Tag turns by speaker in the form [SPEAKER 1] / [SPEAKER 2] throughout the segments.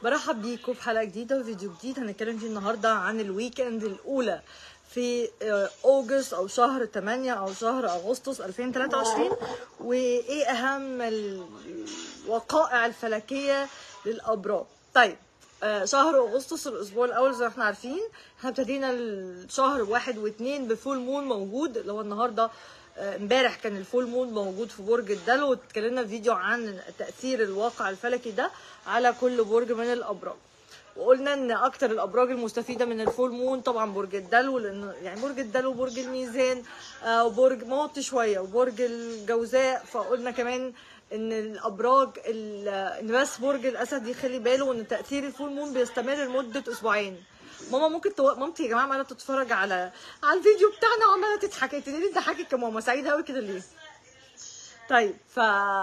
[SPEAKER 1] برحب بيكم في حلقه جديده وفيديو جديد هنتكلم فيه النهارده عن الويك اند الاولى في آه، اوجست او شهر 8 او شهر اغسطس 2023 وايه اهم الوقائع الفلكيه للابراج طيب آه، شهر اغسطس الاسبوع الاول زي ما احنا عارفين احنا ابتدينا الشهر واحد واثنين بفول مون موجود اللي هو النهارده آه، امبارح كان الفول مون موجود في برج الدلو واتكلمنا في فيديو عن تاثير الواقع الفلكي ده على كل برج من الابراج وقلنا ان اكتر الابراج المستفيده من الفول مون طبعا برج الدلو لان يعني برج الدلو برج الميزان آه، وبرج موت شويه وبرج الجوزاء فقلنا كمان ان الابراج ال- ان بس برج الاسد يخلي باله ان تاثير الفول مون بيستمر لمده اسبوعين ماما ممكن تو... مامتي يا جماعه عماله تتفرج على على الفيديو بتاعنا وعماله تضحك انت ليه تضحكك يا ماما سعيده قوي كده ليه طيب ف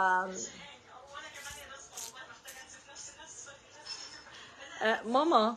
[SPEAKER 1] آه ماما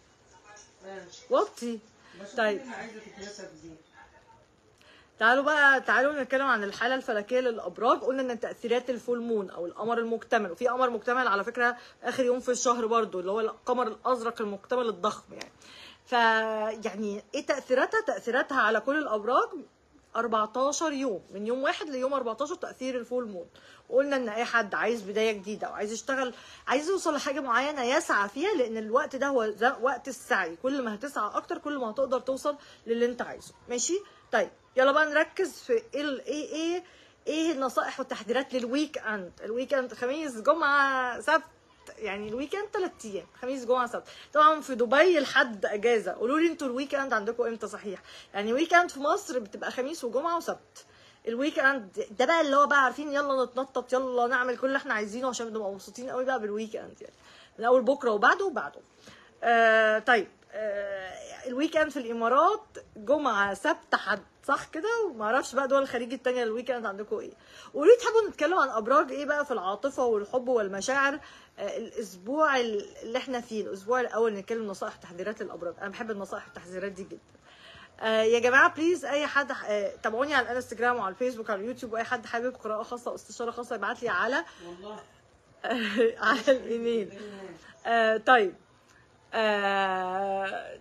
[SPEAKER 1] وطي طيب
[SPEAKER 2] انا عايزه تتنسف دي
[SPEAKER 1] تعالوا بقى تعالوا نتكلم عن الحاله الفلكيه للابراج قلنا ان تاثيرات الفول مون او القمر المكتمل وفي قمر مكتمل على فكره اخر يوم في الشهر برضو اللي هو القمر الازرق المكتمل الضخم يعني ف يعني ايه تاثيراتها تاثيراتها على كل الابراج 14 يوم من يوم واحد ليوم 14 تاثير الفول مون وقلنا ان اي حد عايز بدايه جديده او عايز يشتغل عايز يوصل لحاجه معينه يسعى فيها لان الوقت ده هو ز- وقت السعي كل ما هتسعى اكتر كل ما هتقدر توصل للي انت عايزه ماشي طيب يلا بقى نركز في ايه ال- ايه ايه ايه النصائح والتحذيرات للويك اند الويك اند خميس جمعه سبت يعني الويك اند ثلاث ايام خميس جمعه سبت طبعا في دبي الحد اجازه قولوا لي انتوا الويك اند عندكم امتى صحيح يعني ويك اند في مصر بتبقى خميس وجمعه وسبت الويك اند ده بقى اللي هو بقى عارفين يلا نتنطط يلا نعمل كل اللي احنا عايزينه عشان نبقى مبسوطين قوي بقى بالويك اند يعني من اول بكره وبعده وبعده آه طيب آه الويك اند في الامارات جمعه سبت حد صح كده وما اعرفش بقى دول الخليج التانية الويك اند عندكم ايه قولوا لي تحبوا نتكلم عن ابراج ايه بقى في العاطفه والحب والمشاعر آه الاسبوع اللي احنا فيه الاسبوع الاول نتكلم نصائح تحذيرات للابراج انا بحب النصائح والتحذيرات دي جدا آه يا جماعه بليز اي حد آه تابعوني على الانستجرام وعلى الفيسبوك وعلى اليوتيوب واي حد حابب قراءه خاصه او استشاره خاصه يبعت لي على
[SPEAKER 2] والله
[SPEAKER 1] على الايميل آه طيب آه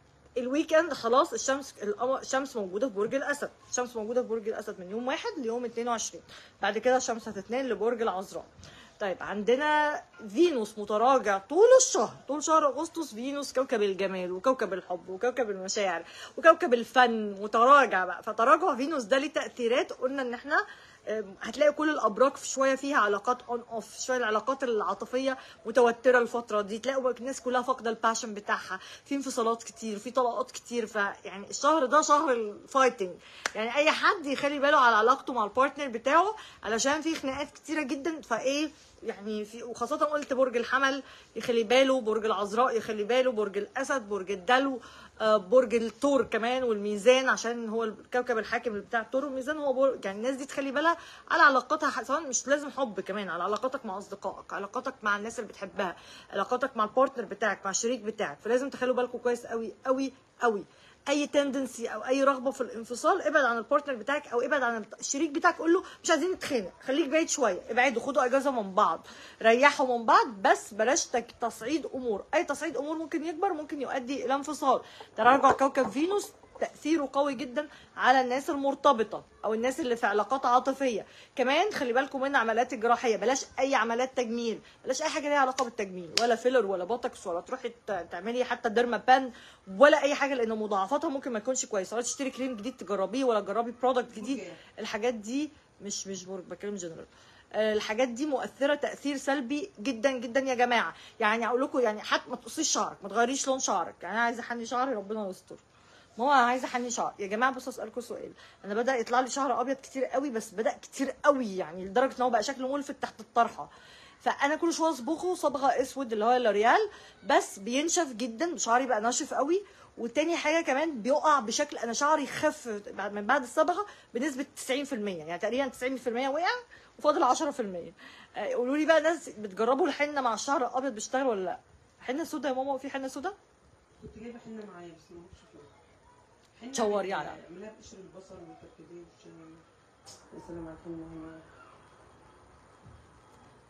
[SPEAKER 1] الويكند خلاص الشمس القمر الشمس موجوده في برج الاسد الشمس موجوده في برج الاسد من يوم واحد ليوم 22 بعد كده الشمس هتتنقل لبرج العذراء طيب عندنا فينوس متراجع طول الشهر طول شهر اغسطس فينوس كوكب الجمال وكوكب الحب وكوكب المشاعر وكوكب الفن متراجع بقى فتراجع فينوس ده ليه تاثيرات قلنا ان احنا آم، هتلاقي كل الابراج في شويه فيها علاقات اون اوف شويه العلاقات العاطفيه متوتره الفتره دي تلاقوا الناس كلها فاقده الباشن بتاعها في انفصالات كتير في طلاقات كتير فيعني الشهر ده شهر الفايتنج يعني اي حد يخلي باله على علاقته مع البارتنر بتاعه علشان في خناقات كتيره جدا فايه يعني في وخاصة قلت برج الحمل يخلي باله برج العذراء يخلي باله برج الأسد برج الدلو آه، برج الثور كمان والميزان عشان هو الكوكب الحاكم بتاع الثور والميزان هو برج يعني الناس دي تخلي بالها على علاقاتها سواء مش لازم حب كمان على علاقاتك مع اصدقائك علاقاتك مع الناس اللي بتحبها علاقاتك مع البارتنر بتاعك مع الشريك بتاعك فلازم تخلوا بالكم كويس قوي قوي قوي اي تندنسي او اي رغبه في الانفصال ابعد عن البارتنر بتاعك او ابعد عن الشريك بتاعك قول له مش عايزين نتخانق خليك بعيد شويه ابعدوا خدوا اجازه من بعض ريحوا من بعض بس بلاش تك- تصعيد امور اي تصعيد امور ممكن يكبر ممكن يؤدي الى انفصال تراجع كوكب فينوس تاثيره قوي جدا على الناس المرتبطه او الناس اللي في علاقات عاطفيه كمان خلي بالكم من العمليات الجراحيه بلاش اي عمليات تجميل بلاش اي حاجه ليها علاقه بالتجميل ولا فيلر ولا بوتوكس ولا تروحي ت- تعملي حتى ديرما بان ولا اي حاجه لان مضاعفاتها ممكن ما تكونش كويسه ولا تشتري كريم جديد تجربيه ولا تجربي برودكت جديد
[SPEAKER 2] أوكي.
[SPEAKER 1] الحاجات دي مش مش برج بتكلم جنرال آه، الحاجات دي مؤثره تاثير سلبي جدا جدا يا جماعه يعني اقول لكم يعني حتى ما تقصيش شعرك ما تغيريش لون شعرك يعني انا عايزه احني شعري ربنا يستر ماما انا عايزه احني شعر يا جماعه بصوا اسالكم سؤال انا بدا يطلع لي شعر ابيض كتير قوي بس بدا كتير قوي يعني لدرجه ان هو بقى شكله ملفت تحت الطرحه فانا كل شويه اصبغه صبغه اسود اللي هو لوريال بس بينشف جدا شعري بقى ناشف قوي وتاني حاجه كمان بيقع بشكل انا شعري خف بعد- من بعد الصبغه بنسبه 90% يعني تقريبا 90% وقع وفاضل 10% آه، قولوا لي بقى ناس بتجربوا الحنه مع الشعر الابيض بيشتغل ولا لا حنه سودا يا ماما في حنه سودا
[SPEAKER 2] كنت جايبه حنه معايا بس ما اعرفش فين حنة
[SPEAKER 1] تشوري
[SPEAKER 2] عادية،
[SPEAKER 1] على-
[SPEAKER 2] اعملها بقشر البصل والكركديه والشمام يا سلام على الحنه هنا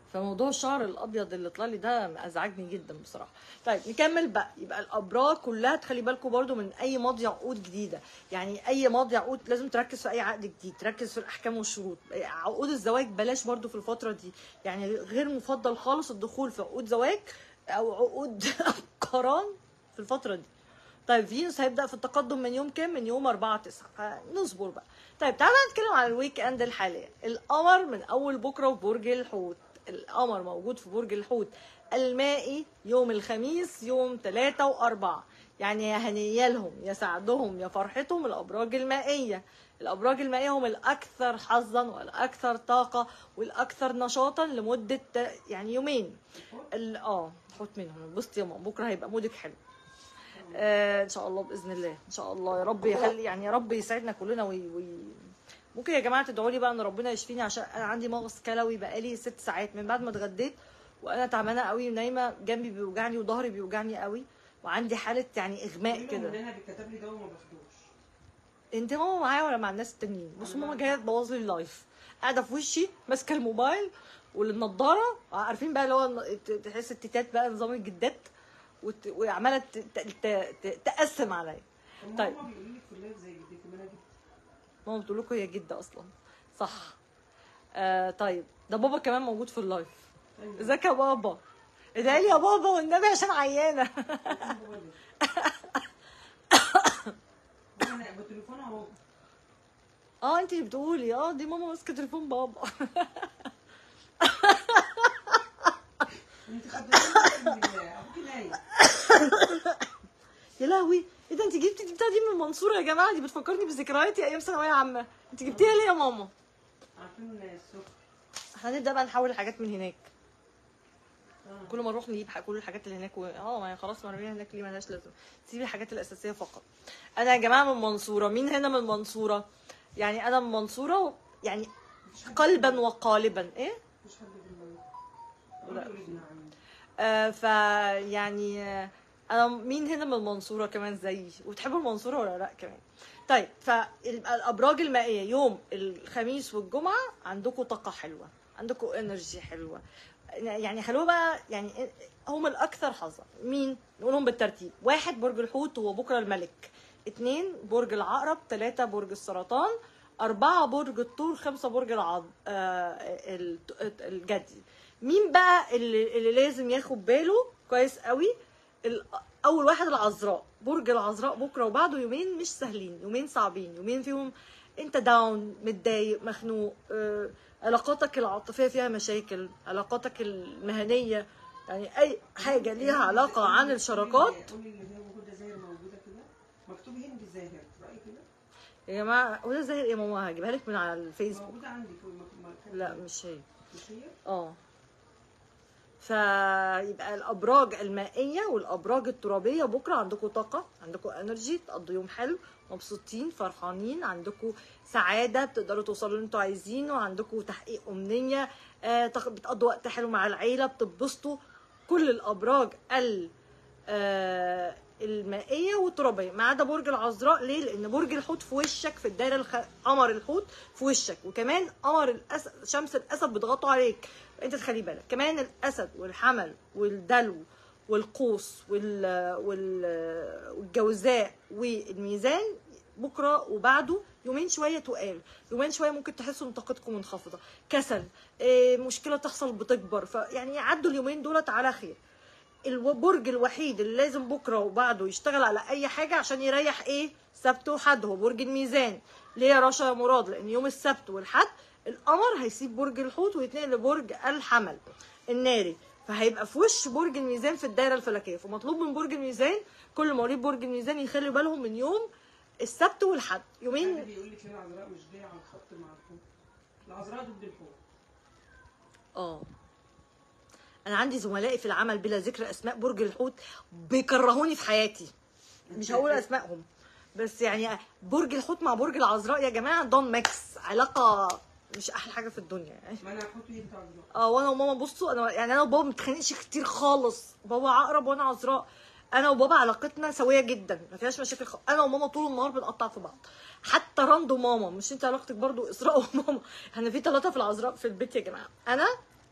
[SPEAKER 1] فموضوع الشعر الابيض اللي طلع لي ده ازعجني جدا بصراحه طيب نكمل بقى يبقى الابراج كلها تخلي بالكم برضو من اي ماضي عقود جديده يعني اي ماضي عقود لازم تركز في اي عقد جديد تركز في الاحكام والشروط عقود الزواج بلاش برضو في الفتره دي يعني غير مفضل خالص الدخول في عقود زواج او عقود قران في الفتره دي طيب فينوس هيبدا في التقدم من يوم كام من يوم 4 9 نصبر بقى طيب تعالى نتكلم عن الويك اند الحاليه القمر من اول بكره في برج الحوت القمر موجود في برج الحوت المائي يوم الخميس يوم 3 و4 يعني يا هنيالهم يا سعدهم يا فرحتهم الابراج المائيه الابراج المائيه هم الاكثر حظا والاكثر طاقه والاكثر نشاطا لمده يعني يومين ال- اه حط منهم بصي يا ماما بكره هيبقى مودك حلو آه ان شاء الله باذن الله ان شاء الله يا رب يخلي يعني يا رب يسعدنا كلنا وي, وي ممكن يا جماعه تدعوا لي بقى ان ربنا يشفيني عشان انا عندي مغص كلوي بقالي ست ساعات من بعد ما اتغديت وانا تعبانه قوي ونايمه جنبي بيوجعني وظهري بيوجعني قوي وعندي حاله يعني اغماء كده
[SPEAKER 2] منها بيتكتب لي دواء وما باخدوش
[SPEAKER 1] انت ماما معايا ولا مع الناس التانيين بصوا ماما جايه تبوظ لي اللايف قاعده في وشي ماسكه الموبايل والنضاره عارفين بقى اللي هو ت- تحس التيتات بقى نظام الجدات وت- وعماله ت- ت- ت- ت- تقسم عليا
[SPEAKER 2] طب
[SPEAKER 1] طيب.
[SPEAKER 2] ماما بيقولوا لي كلها زي جدتي ما انا جدتي
[SPEAKER 1] ماما بتقول لكم هي جده اصلا صح آه طيب ده بابا كمان موجود في اللايف
[SPEAKER 2] أيوة.
[SPEAKER 1] ازيك يا بابا ادعي لي يا بابا والنبي عشان عيانه
[SPEAKER 2] انا بتليفون اهو
[SPEAKER 1] اه انت اللي بتقولي اه دي ماما ماسكه تليفون بابا
[SPEAKER 2] انت خدتيني بالله ابوكي نايم
[SPEAKER 1] يا لهوي ايه ده انت جبتي دي بتاع دي من المنصوره يا جماعه دي بتفكرني بذكرياتي ايام ثانويه عامه انت جبتيها ليه يا ماما
[SPEAKER 2] عارفين السكر
[SPEAKER 1] هنبدا بقى نحول الحاجات من هناك
[SPEAKER 2] آه.
[SPEAKER 1] كل ما نروح نجيب ح- كل الحاجات اللي هناك و... اه ما هي خلاص مرميه هناك ليه ملهاش لازمه سيبي الحاجات الاساسيه فقط انا يا جماعه من المنصوره مين هنا من المنصوره يعني انا من المنصوره و... يعني
[SPEAKER 2] مفيش حد
[SPEAKER 1] قلبا وقالبا ايه
[SPEAKER 2] مفيش حد في الموت
[SPEAKER 1] لا.
[SPEAKER 2] قولوا لي نعم
[SPEAKER 1] آه فيعني آه انا مين هنا من المنصوره كمان زيي وبتحبوا المنصوره ولا لا كمان طيب فالابراج المائيه يوم الخميس والجمعه عندكم طاقه حلوه عندكم انرجي حلوه يعني خلوها بقى يعني هم الاكثر حظا مين نقولهم بالترتيب واحد برج الحوت هو بكره الملك اتنين برج العقرب تلاتة برج السرطان أربعة برج الثور خمسة برج العض... آه ال- الجدي مين بقى اللي, اللي لازم ياخد باله كويس قوي ال- اول واحد العذراء برج العذراء بكره وبعده يومين مش سهلين يومين صعبين يومين فيهم انت داون متضايق مخنوق آه، علاقاتك العاطفيه فيها مشاكل علاقاتك المهنيه يعني اي حاجه ليها علاقه عن الشراكات
[SPEAKER 2] قولي اللي هي موجوده زاهر موجوده كده مكتوب هندي زاهر رايي كده
[SPEAKER 1] يا جماعه وده زي ايه يا ماما هجيبها لك من على الفيسبوك
[SPEAKER 2] موجوده عندي في المكتوب
[SPEAKER 1] لا مش هي
[SPEAKER 2] مش هي
[SPEAKER 1] اه فيبقى الابراج المائيه والابراج الترابيه بكره عندكم طاقه عندكم انرجي تقضوا يوم حلو مبسوطين فرحانين عندكم سعاده بتقدروا توصلوا اللي انتوا عايزينه عندكم تحقيق امنيه آه تق- بتقضوا وقت حلو مع العيله بتتبسطوا كل الابراج ال آه، المائيه والترابيه ما عدا برج العذراء ليه لان برج الحوت في وشك في الدايره الخ... قمر الحوت في وشك وكمان قمر الاسد شمس الاسد بيضغطوا عليك انت تخلي بالك كمان الاسد والحمل والدلو والقوس وال... وال... والجوزاء والميزان بكره وبعده يومين شويه تقال يومين شويه ممكن تحسوا ان طاقتكم منخفضه كسل إيه مشكله تحصل بتكبر فيعني عدوا اليومين دولت على خير البرج الوحيد اللي لازم بكره وبعده يشتغل على اي حاجه عشان يريح ايه سبت وحد هو برج الميزان ليه يا رشا يا مراد لان يوم السبت والحد القمر هيسيب برج الحوت ويتنقل لبرج الحمل الناري فهيبقى في وش برج الميزان في الدايره الفلكيه فمطلوب من برج الميزان كل مواليد برج الميزان يخلوا بالهم من يوم السبت والحد
[SPEAKER 2] حد
[SPEAKER 1] يومين
[SPEAKER 2] بيقول لك هنا العذراء مش جايه على الخط مع الحوت العذراء ضد الحوت
[SPEAKER 1] اه انا عندي زملائي في العمل بلا ذكر اسماء برج الحوت بيكرهوني في حياتي مش هقول اسمائهم بس يعني برج الحوت مع برج العذراء يا جماعه دون ميكس علاقه مش احلى حاجه في الدنيا يعني
[SPEAKER 2] ما انا الحوت هي بتاع العذراء
[SPEAKER 1] اه وانا وماما بصوا انا يعني انا وبابا متخانقش كتير خالص بابا عقرب وانا عذراء انا وبابا علاقتنا سويه جدا ما فيهاش مشاكل خالص انا وماما طول النهار بنقطع في بعض حتى رند وماما مش انت علاقتك برضو اسراء وماما احنا في ثلاثه في العذراء في البيت يا جماعه انا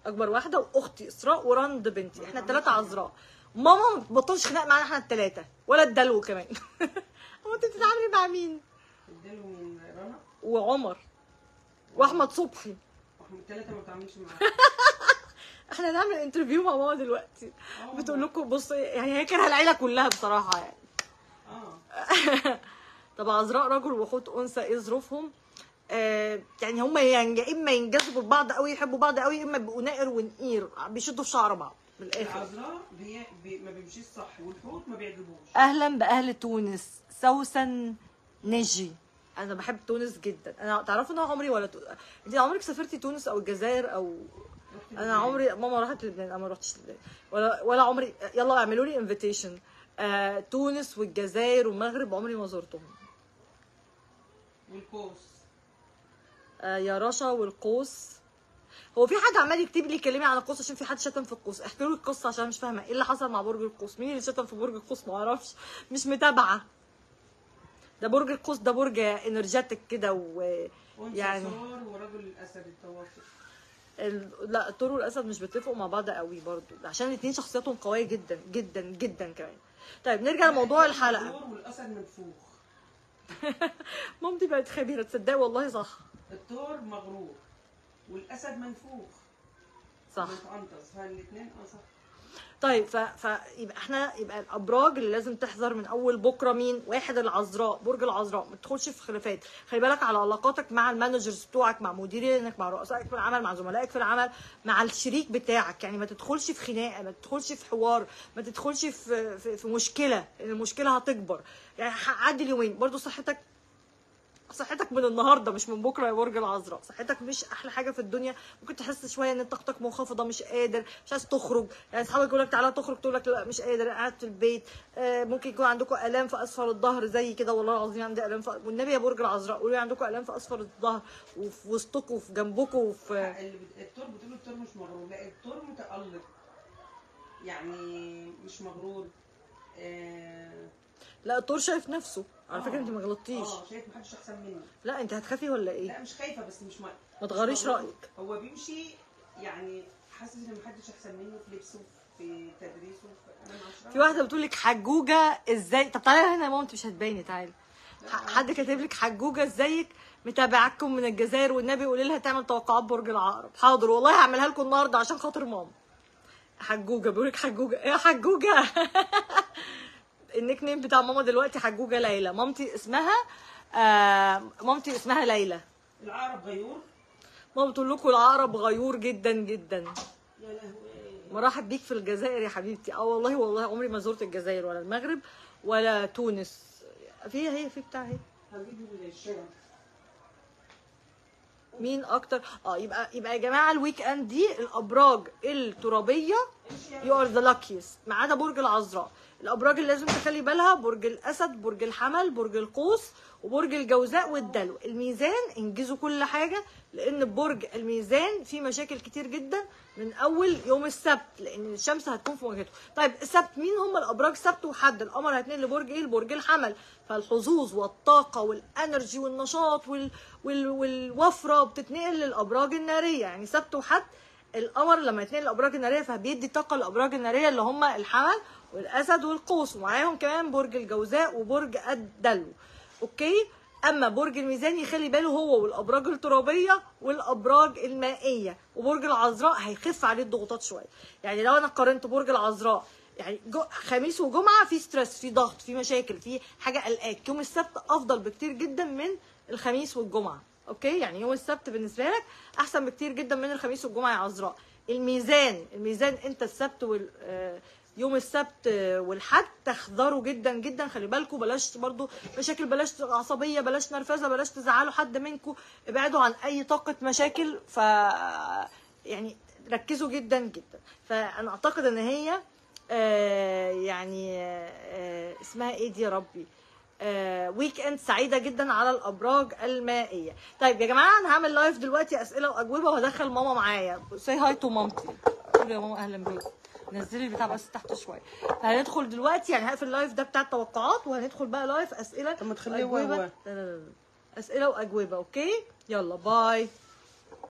[SPEAKER 1] اكبر واحده واختي اسراء ورند بنتي احنا الثلاثه عذراء ماما ما بتبطلش خناق معانا احنا الثلاثه ولا الدلو كمان هو انت بتتعاملي مع مين
[SPEAKER 2] اداله من رنا
[SPEAKER 1] وعمر واحمد صبحي
[SPEAKER 2] واحنا الثلاثه ما بتعملش معاه
[SPEAKER 1] احنا هنعمل انترفيو مع ماما دلوقتي
[SPEAKER 2] آه.
[SPEAKER 1] بتقول لكم بص يعني هي كانها العيله كلها بصراحه يعني
[SPEAKER 2] اه
[SPEAKER 1] طب عذراء رجل وحوت انثى ايه ظروفهم آه يعني هم ينج... اما ينجذبوا لبعض قوي يحبوا بعض قوي اما بيبقوا نائر ونقير بيشدوا في شعر بعض بالاخر
[SPEAKER 2] العذراء بي... بي... ما بيمشيش صح والحوت ما بيعجبوش
[SPEAKER 1] اهلا باهل تونس سوسن نجي انا بحب تونس جدا انا تعرفوا ان انا عمري ولا تو... انت عمرك سافرتي تونس او الجزائر او
[SPEAKER 2] رحت
[SPEAKER 1] انا
[SPEAKER 2] لبنان.
[SPEAKER 1] عمري ماما راحت لبنان انا ما رحتش لبنان ولا ولا عمري يلا اعملوا لي انفيتيشن آه تونس والجزائر والمغرب عمري ما زرتهم
[SPEAKER 2] والقوس
[SPEAKER 1] آه يا رشا والقوس هو في حد عمال يكتب لي كلمي عن القوس عشان في حد شتم في القوس احكي له القصه عشان مش فاهمه ايه اللي حصل مع برج القوس مين اللي شتم في برج القوس ما اعرفش مش متابعه ده برج القوس ده برج انرجيتك كده و
[SPEAKER 2] انثى
[SPEAKER 1] يعني-
[SPEAKER 2] صار ورجل الاسد التوافق
[SPEAKER 1] ال... لا الثور والاسد مش بيتفقوا مع بعض قوي برضو عشان الاثنين شخصياتهم قويه جدا جدا جدا كمان طيب نرجع لموضوع الحلقه
[SPEAKER 2] الثور والاسد منفوخ
[SPEAKER 1] مامتي بقت خبيره تصدقي والله صح
[SPEAKER 2] الثور مغرور والاسد منفوخ
[SPEAKER 1] صح
[SPEAKER 2] متعنطز فالاثنين اه صح
[SPEAKER 1] طيب ف... فيبقى احنا يبقى الابراج اللي لازم تحذر من اول بكره مين واحد العذراء برج العذراء ما تدخلش في خلافات خلي بالك على علاقاتك مع المانجرز بتوعك مع مديرينك مع رؤسائك في العمل مع زملائك في العمل مع الشريك بتاعك يعني ما تدخلش في خناقه ما تدخلش في حوار ما تدخلش في في, في مشكله لان المشكله هتكبر يعني عدي اليومين برضو صحتك صحتك من النهارده مش من بكره يا برج العذراء صحتك مش احلى حاجه في الدنيا ممكن تحس شويه ان طاقتك منخفضه مش قادر مش عايز تخرج يعني اصحابك يقول لك تعالى تخرج تقول لك لا مش قادر قاعد في البيت آه ممكن يكون عندكم الام في اسفل الظهر زي كده والله العظيم عندي الام في... والنبي يا برج العذراء قولوا لي عندكم الام في اسفل الظهر وفي وسطكم وفي جنبكم وفي
[SPEAKER 2] اللي بت- الثور بتقول الثور مش مغرور لا الثور متألق يعني مش مغرور آه
[SPEAKER 1] لا الطور شايف نفسه على فكره
[SPEAKER 2] آه.
[SPEAKER 1] انت ما غلطتيش
[SPEAKER 2] اه شايف محدش احسن منه
[SPEAKER 1] لا انت هتخافي ولا ايه
[SPEAKER 2] لا مش خايفه بس مش ما
[SPEAKER 1] ما تغيريش
[SPEAKER 2] مش مغرور.
[SPEAKER 1] رايك
[SPEAKER 2] هو بيمشي يعني حاسس ان محدش احسن منه في لبسه في تدريسه في انا عشرة
[SPEAKER 1] في واحده بتقول لك حجوجه ازاي طب تعالي هنا يا ماما انت مش هتبيني تعالي ح- حد كاتب لك حجوجه ازيك متابعاكم من الجزائر والنبي قولي لها تعمل توقعات برج العقرب حاضر والله هعملها لكم النهارده عشان خاطر ماما حجوجه بيقول لك حجوجه ايه يا حجوجه النيك نيم بتاع ماما دلوقتي حجوجه ليلى مامتي اسمها آه مامتي اسمها ليلى
[SPEAKER 2] العقرب غيور
[SPEAKER 1] ماما بتقول لكم العقرب غيور جدا جدا
[SPEAKER 2] يا لهوي
[SPEAKER 1] مرحب بيك في الجزائر يا حبيبتي اه والله والله عمري ما زرت الجزائر ولا المغرب ولا تونس في هي في بتاع هي
[SPEAKER 2] هنجيب الشغل
[SPEAKER 1] مين اكتر اه يبقى يبقى يا جماعه الويك اند دي الابراج الترابيه يو ار ذا luckiest ما عدا برج العذراء الابراج اللي لازم تخلي بالها برج الاسد برج الحمل برج القوس وبرج الجوزاء والدلو الميزان انجزوا كل حاجه لان برج الميزان فيه مشاكل كتير جدا من اول يوم السبت لان الشمس هتكون في مواجهته طيب السبت مين هم الابراج سبت وحد القمر هيتنقل لبرج ايه لبرج الحمل فالحظوظ والطاقه والانرجي والنشاط وال... وال... والوفره بتتنقل للابراج الناريه يعني سبت وحد القمر لما يتنقل الابراج الناريه فبيدي طاقه للابراج الناريه اللي هم الحمل والاسد والقوس ومعاهم كمان برج الجوزاء وبرج الدلو اوكي اما برج الميزان يخلي باله هو والابراج الترابيه والابراج المائيه وبرج العذراء هيخف عليه الضغوطات شويه يعني لو انا قارنت برج العذراء يعني جو خميس وجمعه في ستريس في ضغط في مشاكل في حاجه قلقاك يوم السبت افضل بكتير جدا من الخميس والجمعه اوكي يعني يوم السبت بالنسبه لك احسن بكتير جدا من الخميس والجمعه يا عذراء الميزان الميزان انت السبت وال آه، يوم السبت آه، والحد تحذروا جدا جدا خلي بالكم بلاش برضو مشاكل بلاش عصبيه بلاش نرفزه بلاش تزعلوا حد منكم ابعدوا عن اي طاقه مشاكل ف يعني ركزوا جدا جدا فانا اعتقد ان هي آه، يعني آه، اسمها ايه دي يا ربي آه، ويك اند سعيده جدا على الابراج المائيه طيب يا جماعه انا هعمل لايف دلوقتي اسئله واجوبه وهدخل ماما معايا سي هاي تو مامتي قولي يا ماما اهلا بيك نزلي البتاع بس تحت شويه فهندخل دلوقتي يعني هقفل اللايف ده بتاع التوقعات وهندخل بقى لايف اسئله
[SPEAKER 2] طب ما تخليه
[SPEAKER 1] وأجوبة.
[SPEAKER 2] هو-
[SPEAKER 1] لا لا لا لا. اسئله واجوبه اوكي يلا باي